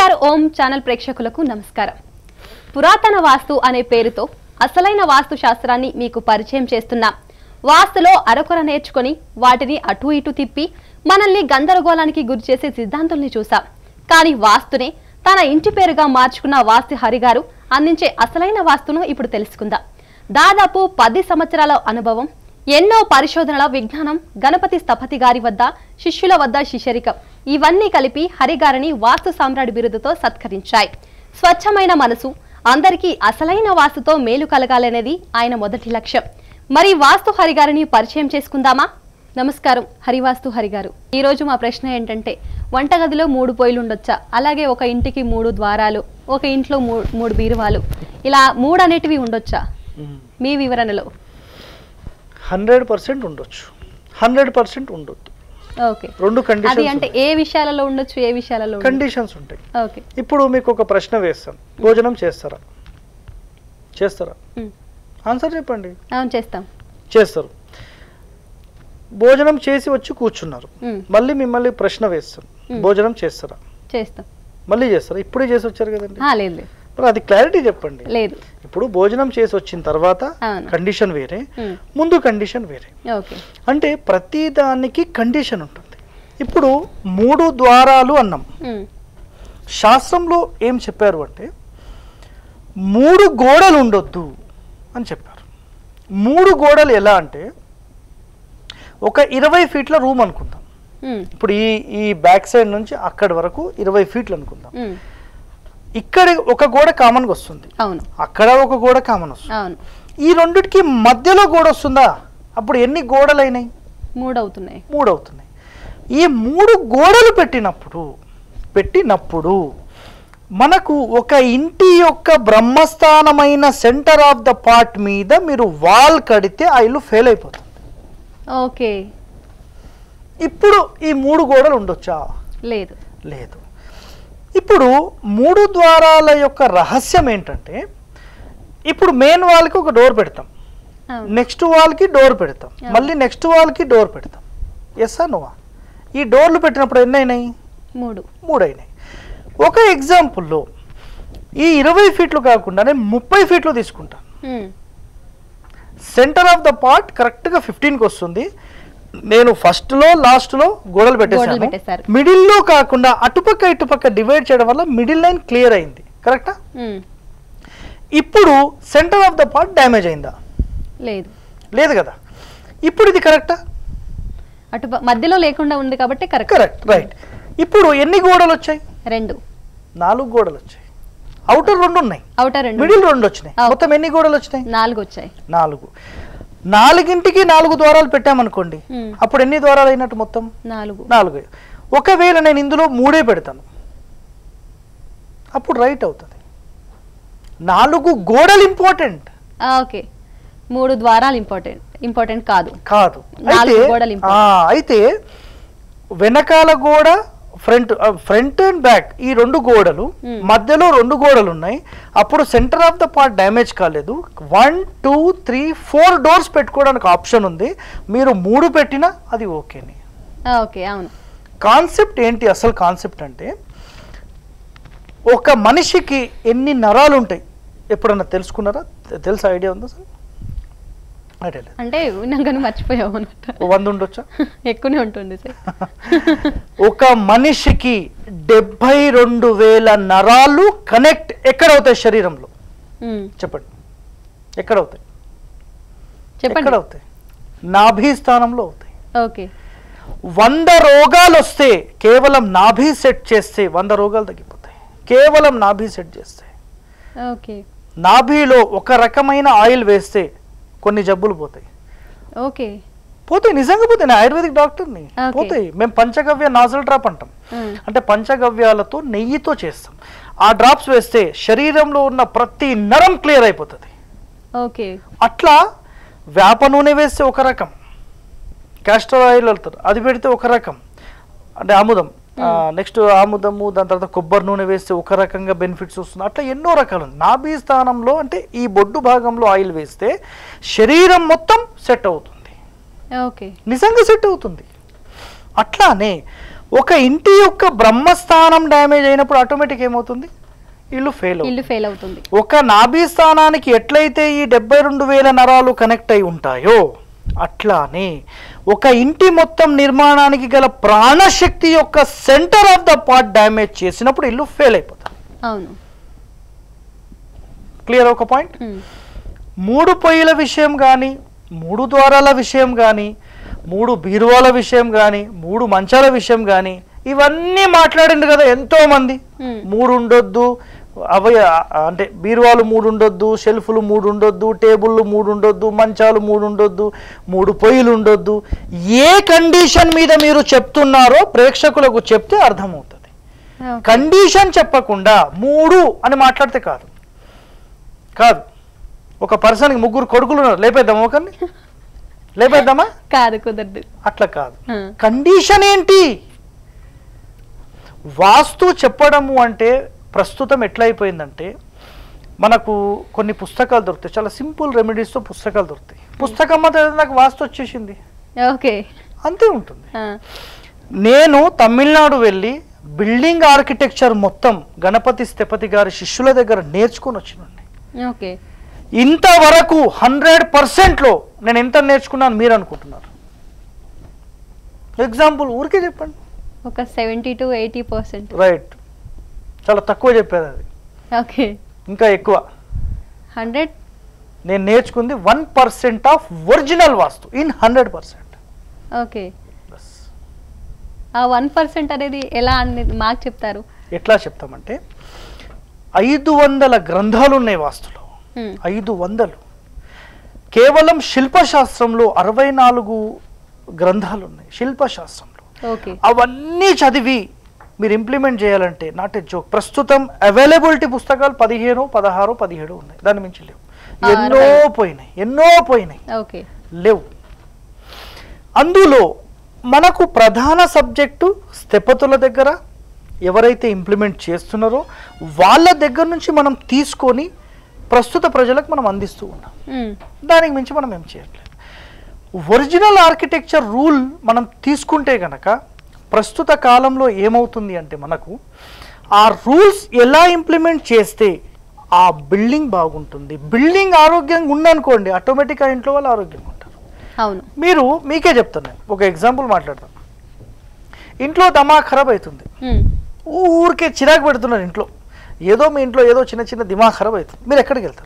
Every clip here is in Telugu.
ఎన్టీఆర్ ఓం ఛానల్ ప్రేక్షకులకు నమస్కారం పురాతన వాస్తు అనే పేరుతో అసలైన వాస్తు శాస్త్రాన్ని మీకు పరిచయం చేస్తున్నాం వాస్తులో అరకొర నేర్చుకొని వాటిని అటు ఇటు తిప్పి మనల్ని గందరగోళానికి గురి చేసే సిద్ధాంతుల్ని చూసాం కానీ వాస్తునే తన ఇంటి పేరుగా మార్చుకున్న వాస్తు హరిగారు అందించే అసలైన వాస్తును ఇప్పుడు తెలుసుకుందాం దాదాపు పది సంవత్సరాల అనుభవం ఎన్నో పరిశోధనల విజ్ఞానం గణపతి స్థపతి గారి వద్ద శిష్యుల వద్ద శిష్యరికం ఇవన్నీ కలిపి హరిగారిని వాస్తు సామ్రాట్ బిరుదుతో సత్కరించాయి స్వచ్ఛమైన మనసు అందరికీ అసలైన వాస్తుతో మేలు కలగాలనేది ఆయన మొదటి లక్ష్యం మరి వాస్తు హరిగారిని పరిచయం చేసుకుందామా నమస్కారం హరివాస్తు హరిగారు ఈ రోజు మా ప్రశ్న ఏంటంటే వంటగదిలో మూడు పొయ్యిలు ఉండొచ్చా అలాగే ఒక ఇంటికి మూడు ద్వారాలు ఒక ఇంట్లో మూ- మూడు బీరువాలు ఇలా మూడు అనేటివి ఉండొచ్చా మీ వివరణలో హండ్రెడ్ పర్సెంట్ ఉండొచ్చు హండ్రెడ్ పర్సెంట్ ఉండొద్దు ఓకే రెండు అది కండిషన్స్ అంటే ఏ విషయాలలో ఉండొచ్చు ఏ విషయాలలో ఉండొచ్చు? కండిషన్స్ ఉంటాయి ఓకే ఇప్పుడు మీకు ఒక ప్రశ్న వేస్తాం భోజనం చేస్తారా చేస్తారా ఉమ్. ఆన్సర్ చెప్పండి అవును చేస్తాం చేస్తారు భోజనం చేసి వచ్చి కూర్చున్నారు ఉమ్, మళ్ళీ మిమ్మల్ని ప్రశ్న వేస్తాం మ్. భోజనం చేస్తారా చేస్తాం మళ్ళీ చేస్తారా ఇప్పుడే చేసి వచ్చారు కదండి ఆ, లేదు లేదు మరి అది క్లారిటీ చెప్పండి లేదు ఇప్పుడు భోజనం చేసి వచ్చిన తర్వాత అవును. కండిషన్ వేరే ఉమ్, ముందు కండిషన్ వేరే ఓకే అంటే ప్రతి దానికి కండిషన్ ఉంటుంది ఇప్పుడు మూడు ద్వారాలు అన్నాం ఉమ్, శాస్త్రంలో ఏం చెప్పారు అంటే మూడు గోడలు ఉండొద్దు అని చెప్పారు మూడు గోడలు ఎలా అంటే ఒక ఇరవై ఫీట్ల రూమ్ అనుకుందాం ఉమ్, ఇప్పుడు ఈ ఈ బ్యాక్ సైడ్ నుంచి అక్కడి వరకు ఇరవై ఫీట్లు అనుకుందాం ఉమ్, ఇక్కడ ఒక గోడ కామన్గా వస్తుంది అవును అక్కడ ఒక గోడ కామన్ వస్తుంది అవును ఈ రెండిటికి మధ్యలో గోడ వస్తుందా అప్పుడు ఎన్ని గోడలు అయినాయి మూడు అవుతున్నాయి మూడు అవుతున్నాయి ఈ మూడు గోడలు పెట్టినప్పుడు పెట్టినప్పుడు మనకు ఒక ఇంటి యొక్క బ్రహ్మస్థానమైన సెంటర్ ఆఫ్ ద పార్ట్ మీద మీరు వాల్ కడితే ఆ ఇల్లు ఫెయిల్ అయిపోతుంది ఓకే ఇప్పుడు ఈ మూడు గోడలు ఉండొచ్చా లేదు లేదు ఇప్పుడు మూడు ద్వారాల యొక్క రహస్యం ఏంటంటే ఇప్పుడు మెయిన్ వాల్కి ఒక డోర్ పెడతాం అవును నెక్స్ట్ వాల్కి డోర్ పెడతాం Yeah. మళ్ళీ నెక్స్ట్ వాల్కి డోర్ పెడతాం ఎస్ నువ్వా ఈ డోర్లు పెట్టినప్పుడు ఎన్ని అయినాయి మూడు మూడు అయినాయి ఒక ఎగ్జాంపుల్లో ఈ ఇరవై ఫీట్లు కాకుండా నేను ముప్పై ఫీట్లు తీసుకుంటాను ఉమ్, సెంటర్ ఆఫ్ ద పార్ట్ కరెక్ట్గా ఫిఫ్టీన్కి వస్తుంది నేను ఫస్ట్లో లాస్ట్లో గోడలు పెట్టేశాను పెట్టేశారు. మిడిల్లో కాకుండా అటుపక్క ఇటుపక్క డివైడ్ చేయడం వల్ల మిడిల్ లైన్ క్లియర్ అయింది కరెక్టా ఉమ్, ఇప్పుడు centre of the part damage అయిందా లేదు లేదు కదా ఇప్పుడు ఇది కరెక్టా అటు ప- మధ్యలో లేకుండా ఉంది కాబట్టి కరెక్ట్ కరెక్ట్ రైట్ ఇప్పుడు ఎన్ని గోడలు వచ్చాయి రెండు నాలుగు గోడలు వచ్చాయి అవుటర్ రెండు ఉన్నాయి అవుటర్ రెండు మిడిల్ రెండు వచ్చినాయి అవును. మొత్తం ఎన్ని గోడలు వచ్చినాయి నాలుగు వచ్చాయి నాలుగు నాలుగింటికి నాలుగు ద్వారాలు పెట్టామనుకోండి ఉమ్, అప్పుడు ఎన్ని ద్వారాలు అయినట్టు మొత్తం నాలుగు నాలుగు ఒకవేళ నేను ఇందులో మూడే పెడతాను అప్పుడు రైట్ అవుతుంది నాలుగు గోడలు ఇంపార్టెంట్ ఆ, ఓకే మూడు ద్వారాలు ఇంపార్టెంట్ ఇంపార్టెంట్ కాదు కాదు నాలుగు అయితే గోడలు ఆ, అయితే వెనకాల గోడ ఫ్రంట్ ఫ్రంట్ అండ్ బ్యాక్ ఈ రెండు గోడలు Hmm. మధ్యలో రెండు గోడలు ఉన్నాయి అప్పుడు centre of the part damage కాలేదు one two three four doors పెట్టుకోవడానికి ఆప్షన్ ఉంది మీరు మూడు పెట్టినా అది ఓకేని ఆ, ఓకే అవును కాన్సెప్ట్ ఏంటి అసలు కాన్సెప్ట్ అంటే ఒక మనిషికి ఎన్ని నరాలు ఉంటాయి ఎప్పుడన్నా తెలుసుకున్నారా తె- తెలుసా ఐడియా ఉందా సార్ ఐడియా లేదు అంటే విన్నాకని మర్చిపోయావు అనమాట ఓ వంద ఉండొచ్చా ఎక్కువనే ఉంటుంది సార్ ఒక మనిషికి డెబ్బై రెండు వేల నరాలు కనెక్ట్ ఎక్కడ అవుతాయి శరీరంలో ఉమ్, చెప్పండి ఎక్కడ అవుతాయి ఎక్కడ చెప్పండి అవుతాయి నాభి స్థానంలో అవుతాయి ఓకే వంద రోగాలు వస్తే కేవలం నాభి సెట్ చేస్తే వంద రోగాలు తగ్గిపోతాయి కేవలం నాభి సెట్ చేస్తే ఓకే నాభిలో ఒక రకమైన ఆయిల్ వేస్తే కొన్ని జబ్బులు పోతాయి ఓకే పోతాయి నిజంగా పోతాయి నేను ఆయుర్వేదిక్ డాక్టర్ని Okay. పోతాయి మేము పంచగవ్య నాజల్ డ్రాప్ అంటాం ఉమ్, అంటే పంచగవ్యాలతో నెయ్యితో చేస్తాం ఆ డ్రాప్స్ వేస్తే శరీరంలో ఉన్న ప్రతి నరం క్లియర్ అయిపోతుంది ఓకే అట్లా వేప నూనె వేస్తే ఒక రకం క్యాస్టర్ ఆయిల్ వెళ్తారు అది పెడితే ఒక రకం అంటే ఆముదం నెక్స్ట్ ఆముదము దాని తర్వాత కొబ్బరి నూనె వేస్తే ఒక రకంగా బెనిఫిట్స్ వస్తుంది అట్లా ఎన్నో రకాలు ఉన్నాయి. నాభి స్థానంలో అంటే ఈ బొడ్డు భాగంలో ఆయిల్ వేస్తే శరీరం మొత్తం సెట్ అవుతుంది ఓకే నిజంగా సెట్ అవుతుంది అట్లానే ఒక ఇంటి యొక్క బ్రహ్మస్థానం డ్యామేజ్ అయినప్పుడు ఆటోమేటిక్ ఏమవుతుంది ఇల్లు ఫెయిల్ అవుతుంది ఇల్లు ఫెయిల్ అవుతుంది ఒక నాభి స్థానానికి ఎట్లయితే ఈ డెబ్బై రెండు వేల నరాలు కనెక్ట్ అయి ఉంటాయో అట్లానే ఒక ఇంటి మొత్తం నిర్మాణానికి గల ప్రాణశక్తి యొక్క centre of the part damage చేసినప్పుడు ఇల్లు ఫెయిల్ అయిపోతుంది అవును క్లియర్ ఒక పాయింట్ ఉమ్. మూడు పొయ్యిల విషయం కానీ మూడు ద్వారాల విషయం కానీ మూడు బీరువాల విషయం కానీ మూడు మంచాల విషయం కానీ ఇవన్నీ మాట్లాడిండు కదా ఎంతో మంది ఉమ్. మూడు ఉండొద్దు అవి అంటే బీరువాలు మూడు ఉండొద్దు షెల్ఫ్లు మూడు ఉండొద్దు టేబుల్లు మూడు ఉండొద్దు మంచాలు మూడు ఉండొద్దు మూడు పొయ్యిలు ఉండొద్దు ఏ కండిషన్ మీద మీరు చెప్తున్నారో ప్రేక్షకులకు చెప్తే అర్థమవుతుంది ఓకే. కండిషన్ చెప్పకుండా మూడు అని మాట్లాడితే కాదు కాదు ఒక పర్సన్కి ముగ్గురు కొడుకులు ఉన్నారు లేపేద్దామా ఒకరిని లేపేద్దామా కాదు కుదరదు అట్లా కాదు ఆ. కండిషన్ ఏంటి వాస్తు చెప్పడము అంటే ప్రస్తుతం ఎట్లయిపోయిందంటే మనకు కొన్ని పుస్తకాలు దొరుకుతాయి చాలా సింపుల్ రెమెడీస్తో పుస్తకాలు దొరుకుతాయి పుస్తకం మాత్రం నాకు వాస్తు వచ్చేసింది ఓకే అంతే ఉంటుంది ఆ. నేను తమిళనాడు వెళ్ళి బిల్డింగ్ ఆర్కిటెక్చర్ మొత్తం గణపతి స్థపతి గారి శిష్యుల దగ్గర నేర్చుకొని వచ్చినండి ఓకే ఇంతవరకు హండ్రెడ్ పర్సెంట్లో నేను ఎంత నేర్చుకున్నాను మీరు అనుకుంటున్నారు ఎగ్జాంపుల్ ఊరికే చెప్పండి ఒక seventy to eighty percent right చాలా తక్కువ చెప్పేది అది ఓకే ఇంకా ఎక్కువ హండ్రెడ్ నేను నేర్చుకుంది one percent of original vastu in hundred percent okay ఆ వన్ పర్సెంట్ అనేది ఎలా అనేది మాకు చెప్తారు ఎట్లా చెప్తామంటే ఐదు వందల గ్రంథాలు ఉన్నాయి వాస్తులో ఉమ్. ఐదు వందలు కేవలం శిల్పశాస్త్రంలో అరవై నాలుగు గ్రంథాలు ఉన్నాయి శిల్పశాస్త్రంలో ఓకే అవన్నీ చదివి మీరు ఇంప్లిమెంట్ చేయాలంటే నాట్ ఎ జోక్ ప్రస్తుతం అవైలబిలిటీ పుస్తకాలు పదిహేను పదహారు పదిహేడు ఉన్నాయి దాని మించి లేవు ఆ, ఎన్నో అరవై. పోయినాయి ఎన్నో పోయినాయి ఓకే లేవు అందులో మనకు ప్రధాన సబ్జెక్టు స్థెపతుల దగ్గర ఎవరైతే ఇంప్లిమెంట్ చేస్తున్నారో వాళ్ళ దగ్గర నుంచి మనం తీసుకొని ప్రస్తుత ప్రజలకు మనం అందిస్తూ ఉన్నాం ఉమ్. దానికి మించి మనం ఏం చేయట్లేదు ఒరిజినల్ ఆర్కిటెక్చర్ రూల్ మనం తీసుకుంటే గనక ప్రస్తుత కాలంలో ఏమవుతుంది అంటే మనకు ఆ రూల్స్ ఎలా ఇంప్లిమెంట్ చేస్తే ఆ బిల్డింగ్ బాగుంటుంది బిల్డింగ్ ఆరోగ్యంగా ఉందనుకోండి ఆటోమేటిక్గా ఇంట్లో వాళ్ళు ఆరోగ్యంగా ఉంటారు అవును మీరు మీకే చెప్తాను నేను ఒక ఎగ్జాంపుల్ మాట్లాడతాను ఇంట్లో దమా ఖరాబ్ అవుతుంది ఉమ్. ఊరికే చిరాకు పెడుతున్నారు ఇంట్లో ఏదో మీ ఇంట్లో ఏదో చిన్న చిన్న దిమాగ్ ఖరాబ్ అవుతుంది మీరు ఎక్కడికి వెళ్తారు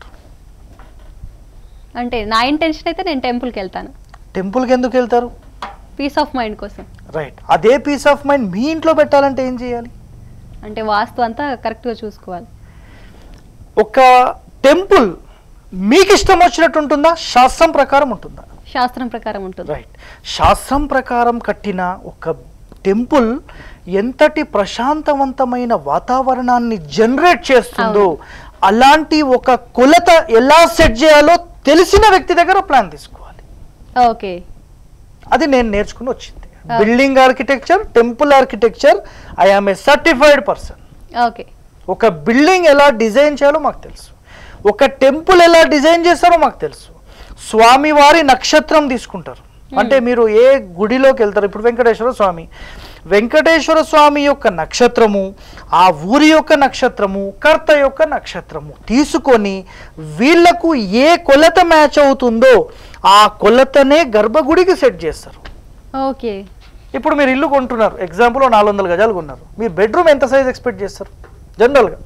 అంటే నా ఇంటెన్షన్ అయితే నేను టెంపుల్కి వెళ్తాను టెంపుల్కి ఎందుకు వెళ్తారు పీస్ ఆఫ్ మైండ్ కోసం రైట్ అదే పీస్ ఆఫ్ మైండ్ మీ ఇంట్లో పెట్టాలంటే ఏం చేయాలి అంటే వాస్తు అంతా కరెక్ట్గా చూసుకోవాలి ఒక టెంపుల్ మీకు ఇష్టం వచ్చినట్టు ఉంటుందా శాస్త్రం ప్రకారం ఉంటుందా శాస్త్రం ప్రకారం ఉంటుంది రైట్ శాస్త్రం ప్రకారం కట్టిన ఒక టెంపుల్ ఎంతటి ప్రశాంతవంతమైన వాతావరణాన్ని జనరేట్ చేస్తుందో అలాంటి ఒక కొలత ఎలా సెట్ చేయాలో తెలిసిన వ్యక్తి దగ్గర ప్లాన్ తీసుకోవాలి ఓకే అది నేను నేర్చుకుని వచ్చింది building architecture temple architecture I am a certified person okay ఒక బిల్డింగ్ ఎలా డిజైన్ చేయాలో మాకు తెలుసు ఒక టెంపుల్ ఎలా డిజైన్ చేస్తారో మాకు తెలుసు స్వామివారి నక్షత్రం తీసుకుంటారు అంటే మీరు ఏ గుడిలోకి వెళ్తారు ఇప్పుడు వెంకటేశ్వర స్వామి వెంకటేశ్వర స్వామి యొక్క నక్షత్రము ఆ ఊరి యొక్క నక్షత్రము కర్త యొక్క నక్షత్రము తీసుకొని వీళ్లకు ఏ కొలత మ్యాచ్ అవుతుందో ఆ కొలతనే గర్భగుడికి సెట్ చేస్తారు ఓకే ఇప్పుడు మీరు ఇల్లు కొంటున్నారు ఎగ్జాంపుల్ నాలుగు వందల గజాలు కొన్నారు మీ బెడ్రూమ్ ఎంత సైజ్ ఎక్స్పెక్ట్ చేస్తారు జనరల్గా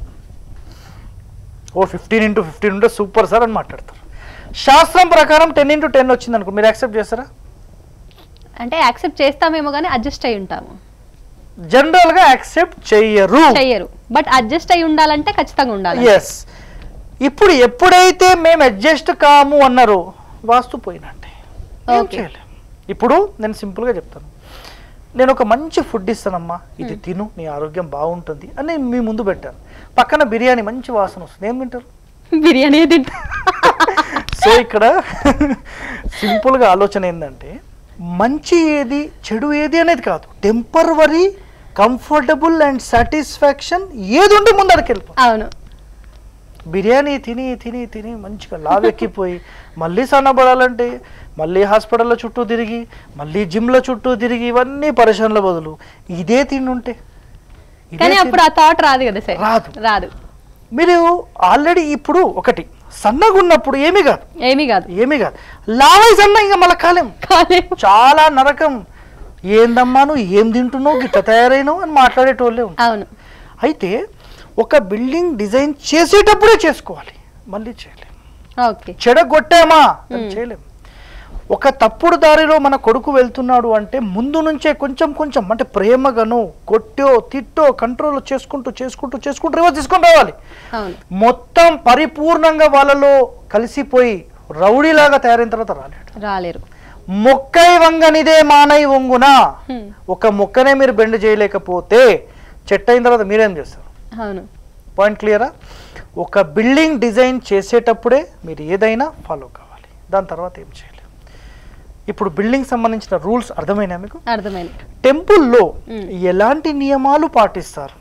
ఓ ఫిఫ్టీన్ ఇంటూ ఫిఫ్టీన్ ఉంటే సూపర్ సార్ అని మాట్లాడతారు శాస్త్రం ప్రకారం టెన్ ఇంటూ టెన్ వచ్చింది అనుకో మీరు యాక్సెప్ట్ చేస్తారా అంటే యాక్సెప్ట్ చేస్తామేమో కానీ అడ్జస్ట్ అయి ఉంటాము జనరల్గా యాక్సెప్ట్ చెయ్యరు చెయ్యరు బట్ అడ్జస్ట్ అయి ఉండాలంటే ఖచ్చితంగా ఉండాలి ఎస్ ఇప్పుడు ఎప్పుడైతే మేము అడ్జస్ట్ కాము అన్నారో వాస్తు పోయినట్టే ఏం Okay. చేయలేం ఇప్పుడు నేను సింపుల్గా చెప్తాను నేను ఒక మంచి ఫుడ్ ఇస్తానమ్మా ఇది తిను నీ ఆరోగ్యం బాగుంటుంది అని నేను మీ ముందు పెట్టాను పక్కన బిర్యానీ మంచి వాసన వస్తుంది ఏం తింటారు బిర్యానీ తింటా సో ఇక్కడ సింపుల్గా ఆలోచన ఏంటంటే మంచి ఏది చెడు ఏది అనేది కాదు టెంపరవరీ కంఫర్టబుల్ అండ్ సాటిస్ఫాక్షన్ ఏది ఉంటే ముందరికి వెళ్ళిపో అవును బిర్యానీ తిని తిని తిని మంచిగా లావెక్కిపోయి మళ్ళీ సన్నబడాలంటే మళ్ళీ హాస్పిటల్లో చుట్టూ తిరిగి మళ్ళీ జిమ్ల చుట్టూ తిరిగి ఇవన్నీ పరిశ్రమల బదులు ఇదే తిండి ఉంటే ఇదే కానీ తిండి- అప్పుడు ఆ థాట్ రాదు కదా సార్ రాదు. రాదు మీరు ఆల్రెడీ ఇప్పుడు ఒకటి సన్నగా ఉన్నప్పుడు ఏమీ కాదు ఏమీ కాదు ఏమీ కాదు లావై సన్న ఇంకా మళ్ళీ కాలేం కాలేము చాలా నరకం ఏందమ్మా నువ్వు ఏం తింటున్నావు గిట్ట తయారైనావు అని మాట్లాడేటోళ్ళే ఉంటారు. అవును అయితే ఒక బిల్డింగ్ డిజైన్ చేసేటప్పుడే చేసుకోవాలి మళ్ళీ చేయలేం ఓకే చెడగొట్టామా అని చేయలేం ఒక తప్పుడు దారిలో మన కొడుకు వెళ్తున్నాడు అంటే ముందు నుంచే కొంచెం కొంచెం అంటే ప్రేమగాను కొట్టో తిట్టో కంట్రోల్ చేసుకుంటూ చేసుకుంటూ చేసుకుంటూ రివర్స్ తీసుకొని రావాలి అవును మొత్తం పరిపూర్ణంగా వాళ్ళలో కలిసిపోయి రౌడీలాగా తయారైన తర్వాత రాలేడు రాలేరు మొక్కై వంగనిదే మానై వంగునా హ్మ్. ఒక మొక్కనే మీరు బెండ్ చేయలేకపోతే చెట్టు అయిన తర్వాత మీరేం చేస్తారు అవును పాయింట్ క్లియరా ఒక బిల్డింగ్ డిజైన్ చేసేటప్పుడే మీరు ఏదైనా ఫాలో కావాలి దాని తర్వాత ఏం చేయలేం ఇప్పుడు బిల్డింగ్ సంబంధించిన రూల్స్ అర్థమైనా మీకు అర్థమైంది టెంపుల్లో మ్. ఎలాంటి నియమాలు పాటిస్తారు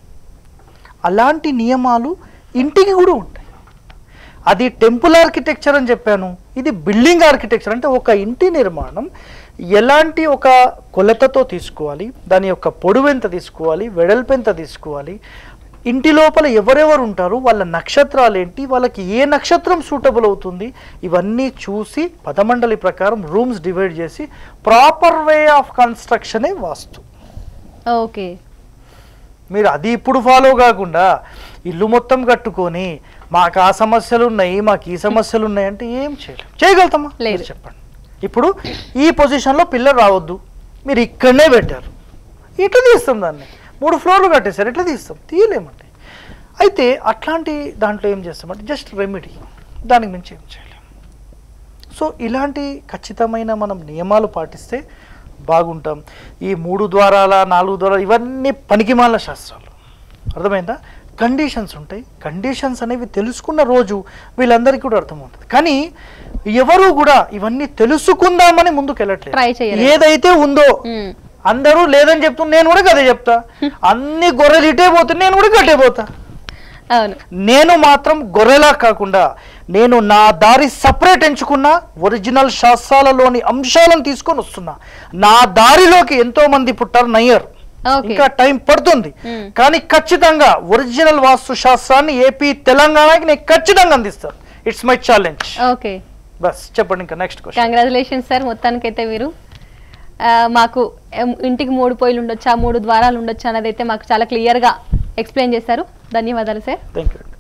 అలాంటి నియమాలు ఇంటికి కూడా ఉంటాయి అది టెంపుల్ ఆర్కిటెక్చర్ అని చెప్పాను ఇది బిల్డింగ్ ఆర్కిటెక్చర్ అంటే ఒక ఇంటి నిర్మాణం ఎలాంటి ఒక కొలతతో తీసుకోవాలి దాని యొక్క పొడవు ఎంత తీసుకోవాలి వెడల్పు ఎంత తీసుకోవాలి ఇంటి లోపల ఎవరెవరు ఉంటారు వాళ్ళ నక్షత్రాలు ఏంటి వాళ్ళకి ఏ నక్షత్రం సూటబుల్ అవుతుంది ఇవన్నీ చూసి పదమండలి ప్రకారం రూమ్స్ డివైడ్ చేసి ప్రాపర్ వే ఆఫ్ కన్స్ట్రక్షనే వాస్తు ఓకే మీరు అది ఇప్పుడు ఫాలో కాకుండా ఇల్లు మొత్తం కట్టుకొని మాకు ఆ సమస్యలు ఉన్నాయి మాకు ఈ సమస్యలు ఉన్నాయి అంటే ఏం చేయలేం చేయగలుగుతామా లేదు. మీరు చెప్పండి ఇప్పుడు ఈ పొజిషన్లో పిల్లలు రావద్దు మీరు ఇక్కడనే పెట్టారు ఇట్లా తీస్తాం దాన్ని మూడు ఫ్లోర్లు కట్టేశారు ఎట్లా తీస్తాం తీయలేమండి అయితే అట్లాంటి దాంట్లో ఏం చేస్తామంటే జస్ట్ రెమెడీ దానికి మించి ఏం చేయలేం సో ఇలాంటి ఖచ్చితమైన మనం నియమాలు పాటిస్తే బాగుంటాం ఈ మూడు ద్వారాల నాలుగు ద్వారాలు ఇవన్నీ పనికిమాల శాస్త్రాలు అర్థమైందా కండిషన్స్ ఉంటాయి కండిషన్స్ అనేవి తెలుసుకున్న రోజు వీళ్ళందరికీ కూడా అర్థమవుతుంది కానీ ఎవరు కూడా ఇవన్నీ తెలుసుకుందామని ముందుకు Try వెళ్ళట్లేదు చేయలేదు. ఏదైతే ఉందో ఉమ్. అందరూ లేదని చెప్తున్నా నేను కూడా అదే చెప్తా అన్ని గొర్రెలు ఇటే పోతే నేను కూడా గట్టే పోతా అవును నేను మాత్రం గొర్రెలా కాకుండా నేను నా దారి సపరేట్ ఎంచుకున్న ఒరిజినల్ శాస్త్రాలలోని అంశాలను తీసుకొని వస్తున్నా నా దారిలోకి ఎంతో మంది పుట్టారు నయ్యర్ ఓకే ఇంకా టైం పడుతుంది మ్మ్. కానీ ఖచ్చితంగా ఒరిజినల్ వాస్తు శాస్త్రాన్ని ఏపీ తెలంగాణకి నేను ఖచ్చితంగా అందిస్తాను ఇట్స్ మై ఛాలెంజ్ ఓకే బస్ చెప్పండి ఇంకా నెక్స్ట్ క్వశ్చన్ కంగ్రాచులేషన్స్ సార్ మొత్తానికైతే మీరు ఆ, మాకు ఎం- ఇంటికి మూడు పొయ్యిలు ఉండొచ్చా మూడు ద్వారాలు ఉండొచ్చా అనేది అయితే మాకు చాలా క్లియర్గా ఎక్స్ప్లెయిన్ చేశారు ధన్యవాదాలు సార్ థ్యాంక్ యూ